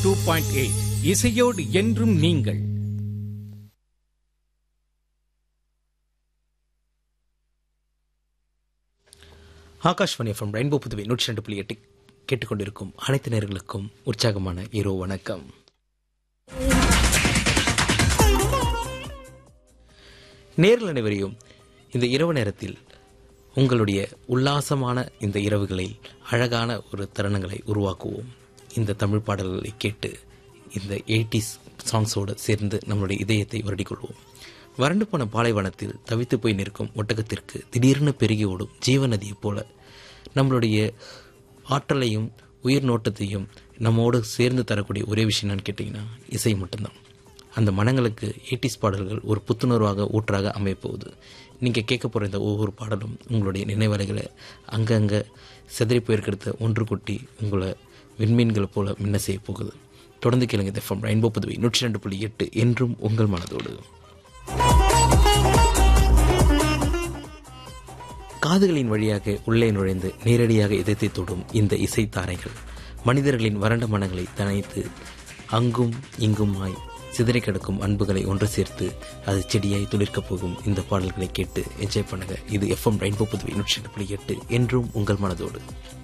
two point eight இசையோடு என்றும் நீங்கள் ஆகாஷ்வாணி எஃப்எம் ரெயின்போ புதுவை நூற்றி ரெண்டு புள்ளி எட்டு கேட்டுக்கொண்டிருக்கும் அனைத்து நேர்களுக்கும் உற்சாகமான இரவு வணக்கம் நேர்கள் அனைவரையும் இந்த இரவு நேரத்தில் உங்களுடைய உல்லாசமான இந்த இரவுகளில் அழகான ஒரு தருணங்களை உருவாக்குவோம் இந்த தமிழ் பாடல்களை கேட்டு இந்த எயிட்டிஸ் சாங்ஸோடு சேர்ந்து நம்மளுடைய இதயத்தை வருடிக்கொள்வோம் வறண்டு போன பாலைவனத்தில் தவித்து போய் நிற்கும் ஒட்டகத்திற்கு திடீர்னு பெருகி ஓடும் ஜீவநதியைப் போல நம்மளுடைய ஆற்றலையும் உயிர் நோட்டத்தையும் நம்மோடு சேர்ந்து தரக்கூடிய ஒரே விஷயம் என்னன்னு கேட்டிங்கன்னா இசை மட்டும்தான் அந்த மனங்களுக்கு எயிட்டிஸ் பாடல்கள் ஒரு புத்துணர்வாக ஊற்றாக அமையப்போகுது நீங்கள் கேட்க போகிற இந்த ஒவ்வொரு பாடலும் உங்களுடைய நினைவலைகளை அங்கங்கே சிதறி போயிருக்கிறத ஒன்று கூட்டி உங்களை விண்மீன்கள் போல மின்ன செய்ய போகுது தொடர்ந்து கேளுங்க இந்த எஃப்எம் ரெயின்போ புதுவை நூற்றி ரெண்டு புள்ளி எட்டு என்றும் உங்கள் மனதோடு காதுகளின் வழியாக உள்ளே நுழைந்து நேரடியாக இதயத்தை தொடும் இந்த இசை தாரைகள் மனிதர்களின் வறண்ட மனங்களை தனைத்து அங்கும் இங்குமாய் சிதறி கிடக்கும் அன்புகளை ஒன்று சேர்த்து அது செடியாய் துளிர்க்கப் போகும் இந்த பாடல்களை கேட்டு என்ஜாய் பண்ணுங்க இது எஃப்எம் ரெயின்போ புதுவை நூற்றி ரெண்டு புள்ளி எட்டு என்றும் உங்கள் மனதோடு